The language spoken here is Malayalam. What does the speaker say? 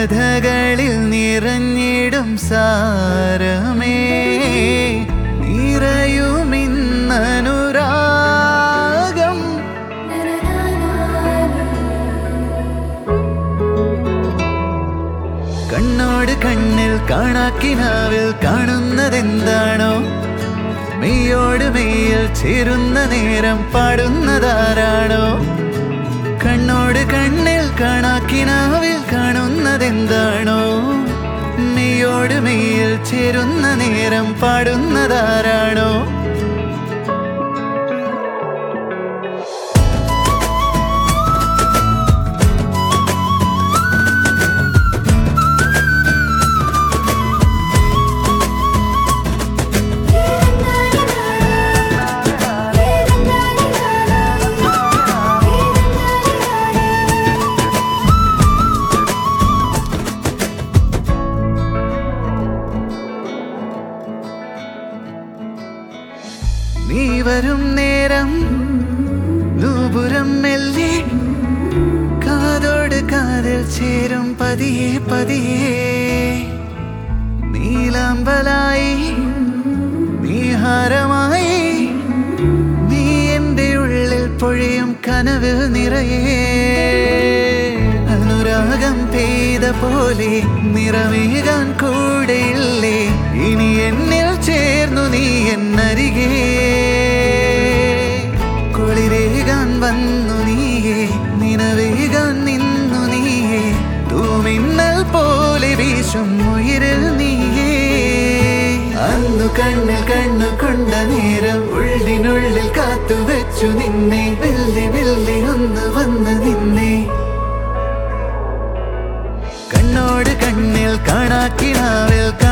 കഥകളിൽ നിറഞ്ഞിടും സാരമേ നിറയുമിന്നനുരാഗം കണ്ണോട് കണ്ണിൽ കാണാക്കിനാവിൽ കാണുന്നതെന്താണോ മെയ്യോട് മെയ്യിൽ ചേരുന്ന നേരം പാടുന്നതാരാണോ കണ്ണോട് കണ്ണിൽ കാണാക്കിനാവിൽ കാണുന്നതെന്താണോ മെയ്യോട് മെയ്യിൽ ചേരുന്ന നേരം പാടുന്നതാരാണോ നീ വരും നേരം നൂപുരം മെല്ലെ കാതോട് കാതിൽ ചേരും പതിയെ പതിയെ നീലാമ്പലായി നീഹാരമായി നീ എൻ്റെ ഉള്ളിൽ പൊഴിയും കനവിൽ നിറയെ അനുരാഗം പെയ്ത പോലെ നിറമേകാൻ കൂടെയില്ലേ ഇനി എന്നിൽ ചേർന്നു നീ എന്നരികെ കുളിരേകാൻ വന്നു നീയേ നിനവേകാൻ നിന്നു നീയേ തൂമിന്നൽ പോലെ വീശും ഉയരിൽ നീയേ അന്നു കണ്ണിൽ കണ്ണു കൊണ്ട നേരം ഉള്ളിനുള്ളിൽ കാത്തുവെച്ചു നിന്നെ വെല്ലി വെല്ലി ഒന്ന് വന്ന് നിന്നെ കണ്ണോട് കണ്ണിൽ കാണാക്കിനാവിൽ